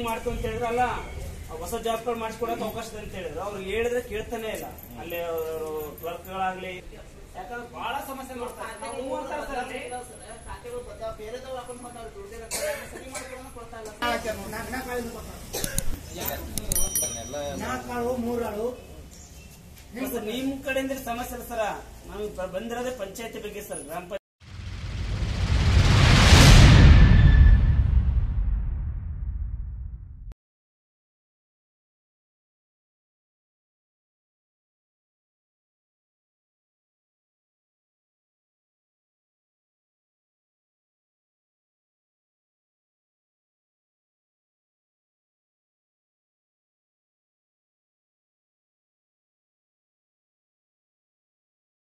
ಮಾಡ್ತು ಅಂತ ಹೇಳಿದ್ರಲ್ಲ ಹೊಸ ಜಾಬ್ಗಳು ಮಾಡಿಸ್ಕೊಡಕ್ ಅವಕಾಶ ಇದೆ ಅಂತ ಹೇಳಿದ್ರು ಅವ್ರು ಹೇಳಿದ್ರೆ ಕೇಳ್ತಾನೆ ಇಲ್ಲ ಅಲ್ಲಿ ಕ್ಲರ್ಕ್ಗಳಾಗ್ಲಿ ಯಾಕಂದ್ರೆ ಬಹಳ ಸಮಸ್ಯೆ ಮಾಡ್ತಾರೆ ನಾವು ಹ್ಞೂ ಅಂತಾರೆ ಸರ್ ಅಲ್ಲಿ. ಖಾತೆಗಳು ಬರ್ತಾವ ಬೇರೆದವ್ರು ಹಾಕೊಂಡು ಬಂದವ್ರು ದುಡ್ಡಿರೋ ಸರಿ ಮಾಡ್ಕೊಡೋಣ ಕೊಡ್ತಾ ಇಲ್ಲ ನಾಲ್ಕಾಳು ಮೂರಾಳು ಸರ್, ನಿಮ್ ಕಡೆಯಿಂದ ಸಮಸ್ಯೆ ಇಲ್ಲ ಸರ್ ನಮ್ಗೆ ಬಂದಿರೋದೇ ಪಂಚಾಯತಿ ಬಗ್ಗೆ ಸರ್ ಗ್ರಾಮ ಪಂಚಾಯತ್